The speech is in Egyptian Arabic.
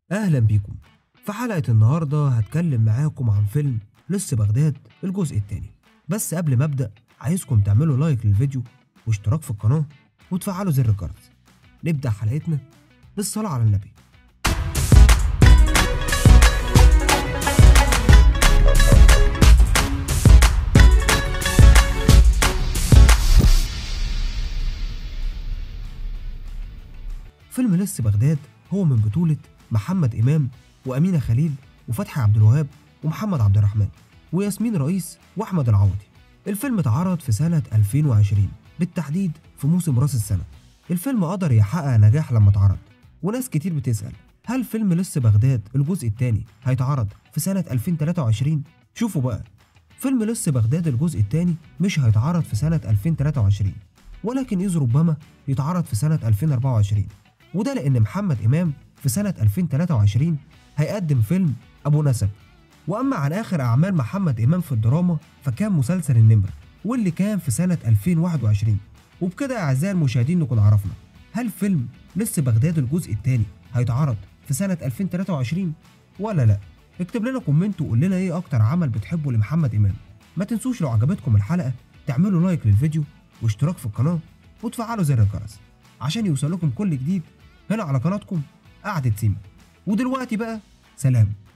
أهلا بيكم في حلقة النهاردة هتكلم معاكم عن فيلم لص بغداد الجزء التاني بس قبل ما أبدأ عايزكم تعملوا لايك للفيديو واشتراك في القناة وتفعلوا زر الجرس نبدأ حلقتنا بالصلاة على النبي فيلم لص بغداد هو من بطولة محمد إمام وأمينة خليل وفتحي عبد الوهاب ومحمد عبد الرحمن وياسمين رئيس وأحمد العوضي الفيلم اتعرض في سنة 2020 بالتحديد في موسم راس السنة الفيلم قدر يحقق نجاح لما اتعرض وناس كتير بتسأل هل فيلم لص بغداد الجزء الثاني هيتعرض في سنة 2023 شوفوا بقى فيلم لص بغداد الجزء الثاني مش هيتعرض في سنة 2023 ولكن إذ ربما يتعرض في سنة 2024 وده لأن محمد إمام في سنة 2023 هيقدم فيلم أبو نسب وأما عن آخر أعمال محمد إمام في الدراما فكان مسلسل النمر واللي كان في سنة 2021 وبكده يا أعزائي المشاهدين نكون عرفنا هل فيلم لص بغداد الجزء الثاني هيتعرض في سنة 2023 ولا لا اكتب لنا كومنت وقول لنا ايه اكتر عمل بتحبه لمحمد امام ما تنسوش لو عجبتكم الحلقة تعملوا لايك للفيديو واشتراك في القناة وتفعلوا زر الجرس عشان يوصلكم كل جديد هنا على قناتكم قعدة سيما ودلوقتي بقى سلام